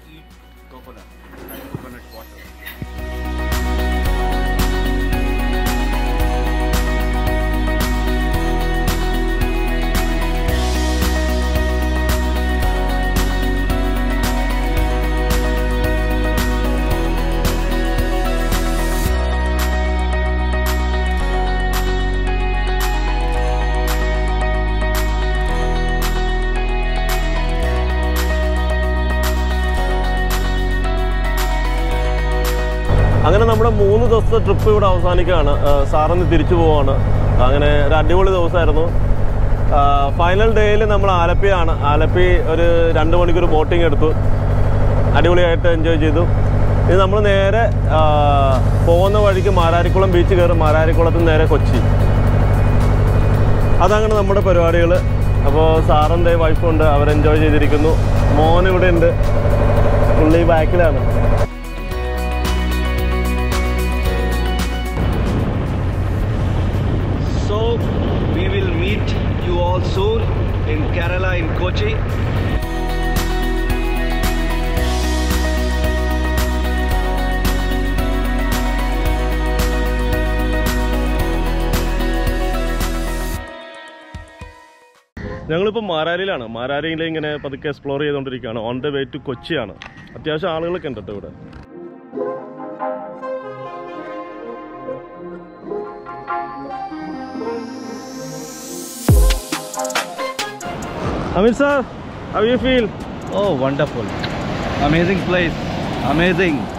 eat coconut and coconut water. അങ്ങനെ നമ്മുടെ മൂന്ന് ദിവസത്തെ ട്രിപ്പ് ഇവിടെ അവസാനിക്കുകയാണ് സാറിന്ന് തിരിച്ചു പോവാണ് അങ്ങനെ ഒരു അടിപൊളി ദിവസമായിരുന്നു ഫൈനൽ ഡേയിൽ നമ്മൾ ആലപ്പിയാണ് ആലപ്പി ഒരു രണ്ട് മണിക്കൂർ ബോട്ടിംഗ് എടുത്തു അടിപൊളിയായിട്ട് എൻജോയ് ചെയ്തു ഇത് നമ്മൾ നേരെ ആ, പോകുന്ന വഴിക്ക് മാരാരിക്കുളം ബീച്ച് കയറും മാരാരിക്കുളത്ത് നിന്ന് നേരെ കൊച്ചി അതങ്ങനെ നമ്മുടെ പരിപാടികൾ അപ്പോൾ സാറിൻ്റെ വൈഫുണ്ട് അവർ എൻജോയ് ചെയ്തിരിക്കുന്നു മോൻ ഇവിടെ ഉണ്ട് പുള്ളി ബാക്കിലാണ് So we will meet you all soon in Kerala in Kochi. ഞങ്ങളിപ്പോൾ മാരാരിയിലാണ് മാരാരിയിൽ ഇങ്ങനെ പതുക്കെ എക്സ്പ്ലോർ ചെയ്തുകൊണ്ടിരിക്കുകയാണ് ഓൺ ദ വേ ടു കൊച്ചിയാണ് അത്യാവശ്യം ആളുകളൊക്കെ ഉണ്ട് കേട്ടോ ഇവിടെ Ameer sir how you feel Oh, wonderful. Amazing place. Amazing.